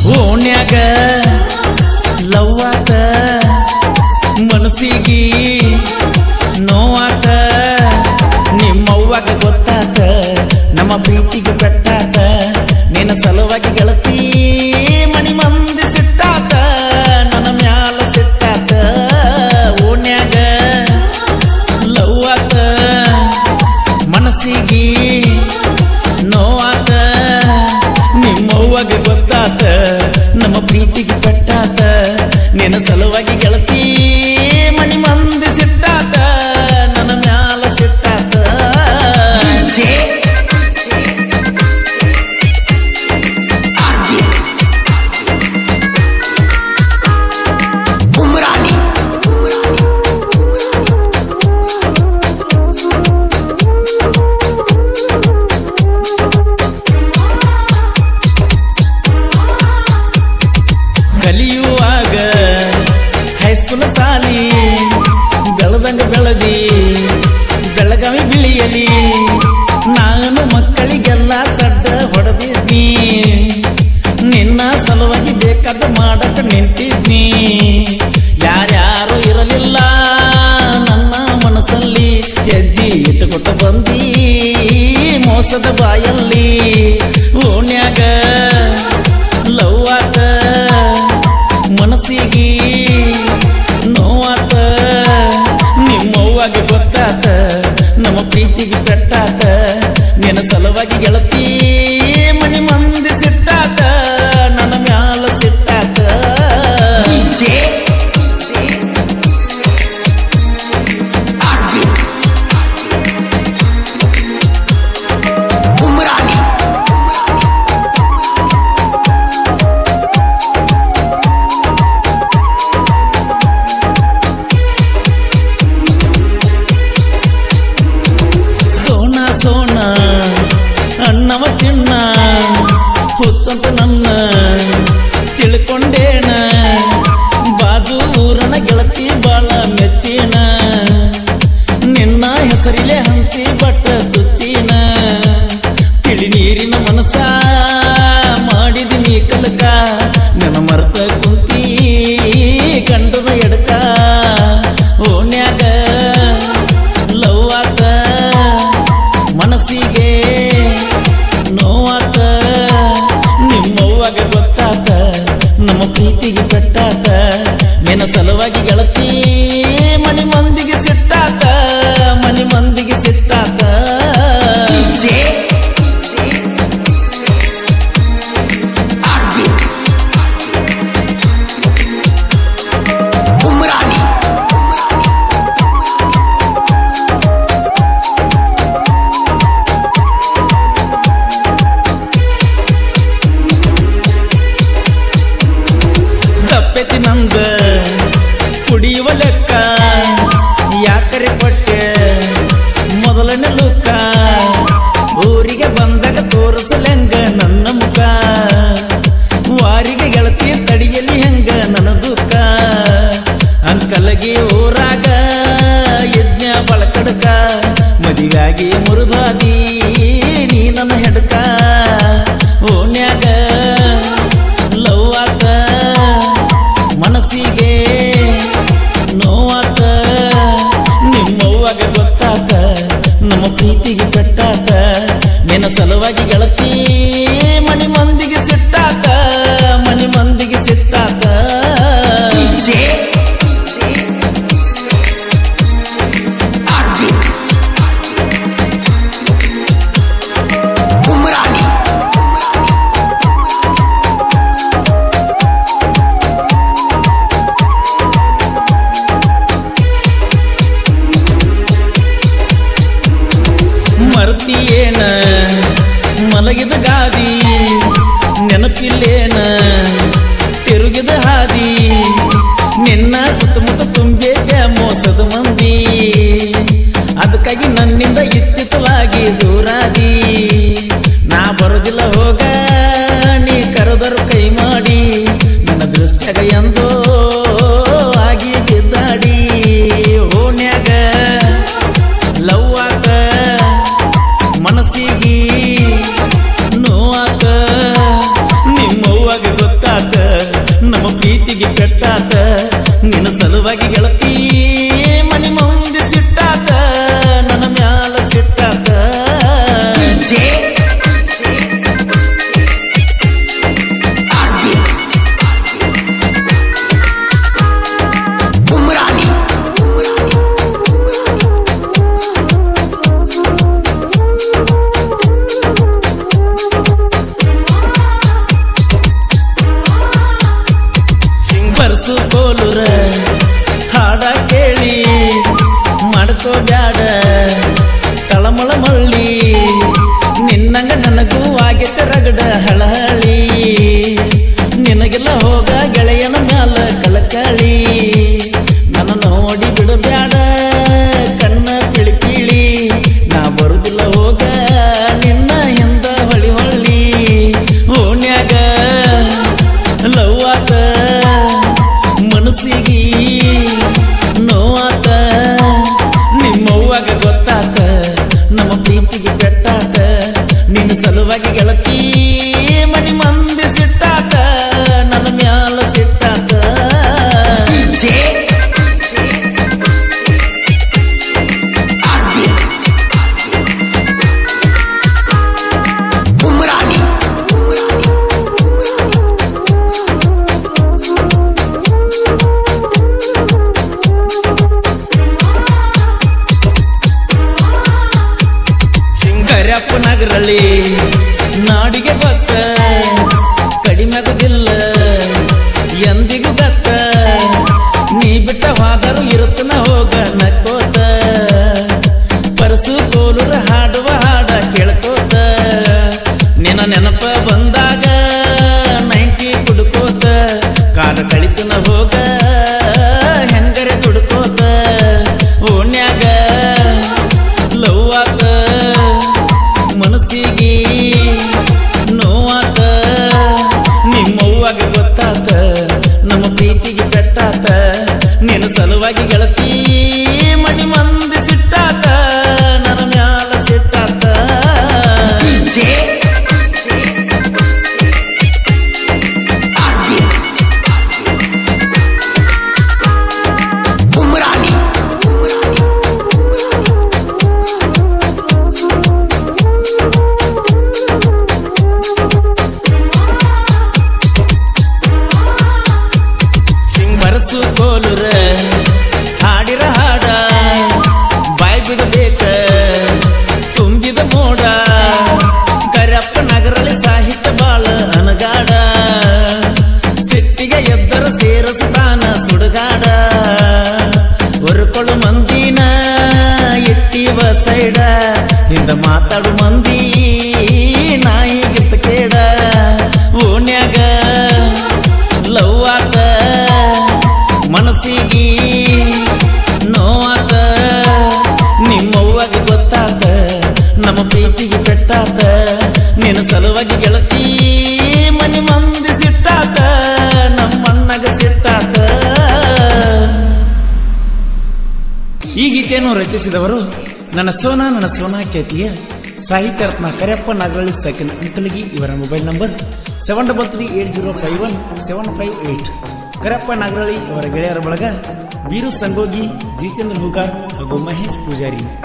ಓಣ್ಯಾಗ ಲವ್ವಾತ ಮನಸ್ಸಿಗಿ ನೋವಾತ ನಿಮ್ಮವ್ವಾಗ ಗೊತ್ತಾತ ನಮ್ಮ ಪ್ರೀತಿಗೆ ಪೆಟ್ಟಾತ ನಿನ್ನ ಸಲುವಾಗಿ ಗೆಳತಿ ಮಣಿ ಮಂದಿ ಸಿಟ್ಟಾತ ನನ್ನ ಮ್ಯಾಲ ಸಿಟ್ಟಾತ ಓಣ್ಯಾಗ ಲವ್ವಾತ ಮನಸ್ಸಿಗಿ ನೋವಾತ ನಿಮ್ಮವ್ವಾಗ ಗೊತ್ತಾತ ನಮ್ಮ ಪ್ರೀತಿಗೆ ಪೆಟ್ಟಾತ ನಿನ್ನ ಸಲುವಾಗಿ ಗೆಳತಿ ಮಣಿ ಮಂದಿ ಸಿಟ್ಟಾತ ನನ್ನ ಮ್ಯಾಲ ಸಿಟ್ಟಾತ उमरानी ಕಲಿಯುವಾಗ ಹೈಸ್ಕೂಲ್ ಸಾಲಿ ಬೆಳದಂಗ ಬೆಳದಿ ಬೆಳಗಾವಿ ಬಿಳಿಯಲಿ ನಾನು ಮಕ್ಕಳಿಗೆಲ್ಲ ಸಡ್ಡ ಹೊಡೆದಿದ್ನಿ ನಿನ್ನ ಸಲುವಾಗಿ ಬೇಕಾದ ಮಾಡಕ ನಿಂತಿದ್ನಿ ಯಾರ್ಯಾರು ಇರಲಿಲ್ಲ ನನ್ನ ಮನಸ್ಸಲ್ಲಿ ಹೆಜ್ಜೆ ಇಟ್ಟುಕೊಟ್ಟು ಬಂದಿ ಮೋಸದ ಬಾಯಲ್ಲಿ ಓಣ್ಯಾಗ ಲವ್ವಾತ ಮನಸ್ಸಿಗೆ ನೋವಾತ ನಿಮ್ಮವ್ವಾಗ ಗೊತ್ತಾತ ನಮ್ಮ ಪ್ರೀತಿಗೆ ಪೆಟ್ಟಾತ ನಿನ್ನ ಸಲುವಾಗಿ ಗೆಳತಿ ಮನಿ ಮಂದಿ ಸಿಟ್ಟಾತ ನನ್ನ ಮ್ಯಾಲ ಸಿಟ್ಟಾತ डीजे अरविंद उमरानी ಸೋನ ಸೋನ ಅಣ್ಣವ ಚಿನ್ನ ಹುಚ್ಚಂತ ನನ್ನ ತಿಳ್ಕೊಂಡೇನ ಬಾಜು ಊರನ ಗೆಳತಿ ಬಾಳ ಮೆಚ್ಚಿನ ನಿನ್ನ ಹೆಸರಿಲೆ ಹಂಚಿ ಬಟ್ಟ ಚುಚ್ಚಿನ ತಿಳಿ ನೀರಿನ ಮನಸ ಮಾಡಿದಿನಿ ಕಲಕ ನನ್ನ ಮರ್ತ ಕುಂತಿ ಗಂಡನ ಎಡಕ ಓಣ್ಯಾಗ ಲವ್ವಾತ ಮನಸ್ಸಿಗೆ ನೋವಾತ ನಿಮ್ಮವ್ವಾಗ ಗೊತ್ತಾತ ನಮ್ಮ ಪ್ರೀತಿಗೆ ಪೆಟ್ಟಾತ ನಿನ್ನ ಸಲುವಾಗಿ ಗೆಳತಿ ಮನಿ ಮಂದಿಗೆ ಸಿಟ್ಟಾತ ಮನಿ ಮಂದಿಗೆ ಸಿಟ್ಟಾತ डीजे अरविंद उमरानी ತಪ್ಪೆತಿ ನಂದ ಕುಡಿಯುವ ಲೆಕ್ಕ ಯಾಕರೆ ಕೊಟ್ಟೆ ಮೊದಲನೇ ಲುಕ್ಕ ಊರಿಗೆ ಬಂದಾಗ ತೋರಿಸಲೆಂಗ ನನ್ನ ಮುಖ ವಾರಿಗೆ ಗೆಳತಿ ತಡಿಯಲಿ ಹೆಂಗ ನನ್ನ ದುಃಖ ಅಂಕಲಗಿ ಊರಾಗ ಯಜ್ಞ ಬಳಕಡಕ ಮದಿಗಾಗಿ ಮುರಿದಾದಿ ನೀ ನನ್ನ ಹೆಡಕ ಓಣ್ಯಾಗ ಲವ್ವಾತ ಮನಸ್ಸಿಗೆ ನೋವಾತ ನಿಮ್ಮವ್ವಾಗ ಗೊತ್ತಾತ ನಮ್ಮ ಪ್ರೀತಿಗೆ ಪೆಟ್ಟಾತ ನಿನ್ನ ಸಲುವಾಗಿ ಗೆಳತಿ ಮನಿ ಮಂದಿಗೆ ಸಿಟ್ಟಾತ ಮನಿ ಮಂದಿಗೆ ಸಿಟ್ಟಾತ डीजे अरविंद उमरानी ಮರ್ತಿಯೇನ ಮಲಗಿದ ಗಾದಿ ನೆನಪಿಲ್ಲೇನ ತಿರುಗಿದ ಹಾದಿ ನಿನ್ನ ಸುತ್ತಮುತ್ತ ತುಂಬಿದ ಮೋಸದ ಮಂದಿ ಅದಕ್ಕಾಗಿ ನನ್ನಿಂದ ಇತ್ತಿತ್ತಲಾಗಿ ದೂರಾದಿ ನಾ ಬರೋದಿಲ್ಲ ಹೋಗ ನೀ ಕರೆದರು ಕೈ ಮಾಡಿ ನನ್ನ ದೃಷ್ಟ್ಯಾಗ ಎಂದೋ ಆಗಿ ಬಿದ್ದಾಡಿ ಓಣ್ಯಾಗ ಲವ್ವಾತ ಮನಸ್ಸಿಗೆ ನೋವಾತ ನಿಮ್ಮವ್ವಾಗ ಗೊತ್ತಾತ ಪರ್ಸು ಕೋಲುರ ಹಾಡ ಕೇಳಿ ಮಾಡ್ಕೋ ಬ್ಯಾಡ ತಳಮಳ ಮಳ್ಳಿ ನಿನ್ನಂಗ ನನಗೂ ಆಗೈತೆ ರಗಡ ಹಳಹಳಿ ನಿನಗೆಲ್ಲ ಹೋಗ ಗೆಳೆಯನ ಮ್ಯಾಲ ಕಲಕಳಿ ನನ್ನ ನೋಡಿ ಬಿಡಬ್ಯಾಡ ಕಣ್ಣ ಪಿಳಿ ಪಿಳಿ ನಾ ಬರುದಿಲ್ಲ ಹೋಗ ನಿನ್ನ ಹಿಂದ ಹೊಳಿ ಹೊಳ್ಳಿ ಓಣ್ಯಾಗ ಲವ್ ಆತ ಮನಸ್ಸಿಗೆ ನೋವಾತ ನಿಮ್ಮವ್ವಾಗ ಗೊತ್ತಾತ ನಮ್ಮ ಪ್ರೀತಿಗೆ ಪೆಟ್ಟಾತ ನಿನ್ನ ಸಲುವಾಗಿ ಗೆಳತಿ ಮನಿ ಮಂದಿ ಸಿಟ್ಟಾತ ನನ್ನ ಮ್ಯಾಲ ಸಿಟ್ಟಾತ DJ Umrani ಕರ್ಯಪ್ಪ ನಗರಳಿ ನಾಡಿಗೆ ಬತ್ತ ಕಡಿಮೆಗುದಿಲ್ಲ ಎಂದಿಗೂ ಗತ್ತ ನೀ ಬಿಟ್ಟ ಹೋದರು ಇರುತ್ತನ ಹೋಗ ನಕ್ಕೋತ ಪರಸು ಕೋಲುರ ಹಾಡುವ ಹಾಡ ಕೇಳ್ಕೋತ ನಿನ್ನ ನೆನಪ ಬಂದಾಗ ನೈಂಟಿ ಕುಡ್ಕೋತ ಕಾಲ ಕಳಿತನ ಹೋಗ ಹೆಂಗರೆ ದುಡ್ಕೋತ ಓಣ್ಯಾಗ ಲವ್ ಆತ ಮನಸ್ಸಿಗೆ ನೋವಾತ ನಿಮ್ಮವ್ವಾಗ ಗೊತ್ತಾತ ನಮ್ಮ ಪ್ರೀತಿಗೆ ಪೆಟ್ಟಾತ ನಿನ್ನ ಸಲುವಾಗಿ ಗೆಳತಿ ಮಣಿ ಮಂದಿ ಸಿಟ್ಟಾತ ನನ್ನ ಮ್ಯಾಲ ಸಿಟ್ಟಾತ DJ Umrani ಬರಸು ಕೋಲುರ ಹಾಡಿರ ಹಾಡ ಬಾಯ್ ಬಿಡಬೇಕ ತುಂಬಿದ ಮೋಡ ಕರಪ್ಪ ನಗರಲ್ಲಿ ಸಾಹಿತ್ಯ ಬಾಳ ಅನಗಾಡ ಸಿಟ್ಟಿಗೆ ಎದ್ದರ ಸೇರಸ್ತಾನ ಸುಡುಗಾಡ ಹೊರಕೊಳ್ಳು ಮಂದಿನ ಇಟ್ಟಿವ ಸೈಡ ಹಿಂದ ಮಾತಾಡು ಮಂದಿ ನಾಯಿಗಿತ್ತ ಕೇಡ ಓಣ್ಯಾಗ ಲವ್ ಆತ ಮನಸ್ಸಿಗೆ ನೋವಾತ ನಿಮ್ಮವ್ವಾಗ ಗೊತ್ತಾತ ನಮ್ಮ ಪ್ರೀತಿಗೆ ಪೆಟ್ಟಾತ ನಿನ್ನ ಸಲುವಾಗಿ ಗೆಳತಿ ಮನಿ ಮಂದಿ ಸಿಟ್ಟಾತ ನಮ್ಮಣ್ಣಗ ಸಿಟ್ಟಾತ ಈ ಗೀತೆಯನ್ನು ರಚಿಸಿದವರು ನನ್ನ ಸೋನಾ ನನ್ನ ಸೋನಾ ಖ್ಯಾತಿಯ ಸಾಹಿತ್ಯ ರತ್ನ ಕರೆಯಪ್ಪ ನಾಗರಳ್ಳಿ ಸೆಕೆಂಡ್ ಅಂಕಲಿಗಿ ಇವರ mobile number seven double three eight zero five one seven five eight ಕರೆಯಪ್ಪ ನಾಗರಳ್ಳಿ ಅವರ ಗೆಳೆಯರ ಬಳಗ ವೀರು ಸಂಗೋಗಿ ಜಿತೇಂದ್ರ ಹುಗಾರ್ ಹಾಗೂ ಮಹೇಶ್ ಪೂಜಾರಿ